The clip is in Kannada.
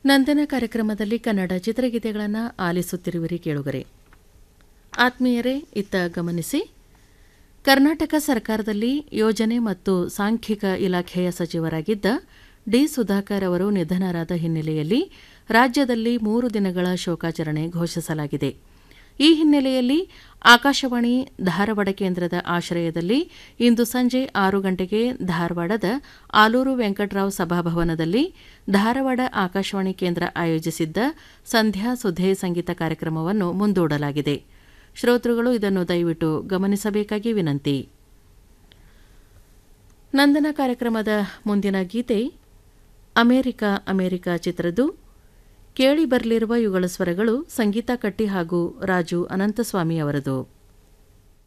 ನಂದನ ಕಾರ್ಯಕ್ರಮದಲ್ಲಿ ಕನ್ನಡ ಚಿತ್ರಗೀತೆಗಳನ್ನು ಆಲಿಸುತ್ತಿರುವಿರಿ ಕೇಳುಗರೆ ಆತ್ಮೀಯರೇ ಇತ್ತ ಗಮನಿಸಿ ಕರ್ನಾಟಕ ಸರ್ಕಾರದಲ್ಲಿ ಯೋಜನೆ ಮತ್ತು ಸಾಂಖ್ಯಿಕ ಇಲಾಖೆಯ ಸಚಿವರಾಗಿದ್ದ ಡಿ ಸುಧಾಕರ್ ಅವರು ನಿಧನರಾದ ಹಿನ್ನೆಲೆಯಲ್ಲಿ ರಾಜ್ಯದಲ್ಲಿ ಮೂರು ದಿನಗಳ ಶೋಕಾಚರಣೆ ಘೋಷಿಸಲಾಗಿದೆ ಈ ಹಿನ್ನೆಲೆಯಲ್ಲಿ ಆಕಾಶವಾಣಿ ಧಾರವಾಡ ಕೇಂದ್ರದ ಆಶ್ರಯದಲ್ಲಿ ಇಂದು ಸಂಜೆ ಆರು ಗಂಟೆಗೆ ಧಾರವಾಡದ ಆಲೂರು ವೆಂಕಟರಾವ್ ಸಭಾಭವನದಲ್ಲಿ ಧಾರವಾಡ ಆಕಾಶವಾಣಿ ಕೇಂದ್ರ ಆಯೋಜಿಸಿದ್ದ ಸಂಧ್ಯಾ ಸುಧೆ ಸಂಗೀತ ಕಾರ್ಯಕ್ರಮವನ್ನು ಮುಂದೂಡಲಾಗಿದೆ ಶ್ರೋತೃಗಳು ಇದನ್ನು ದಯವಿಟ್ಟು ಗಮನಿಸಬೇಕಾಗಿ ವಿನಂತಿ ನಂದನ ಕಾರ್ಯಕ್ರಮದ ಮುಂದಿನ ಗೀತೆ ಅಮೆರಿಕ ಅಮೆರಿಕ ಚಿತ್ರದ್ದು ಕೇಳಿ ಬರಲಿರುವ ಯುಗಳ ಸ್ವರಗಳು ಸಂಗೀತ ಕಟ್ಟಿ ಹಾಗೂ ರಾಜು ಅನಂತಸ್ವಾಮಿ ಅವರದು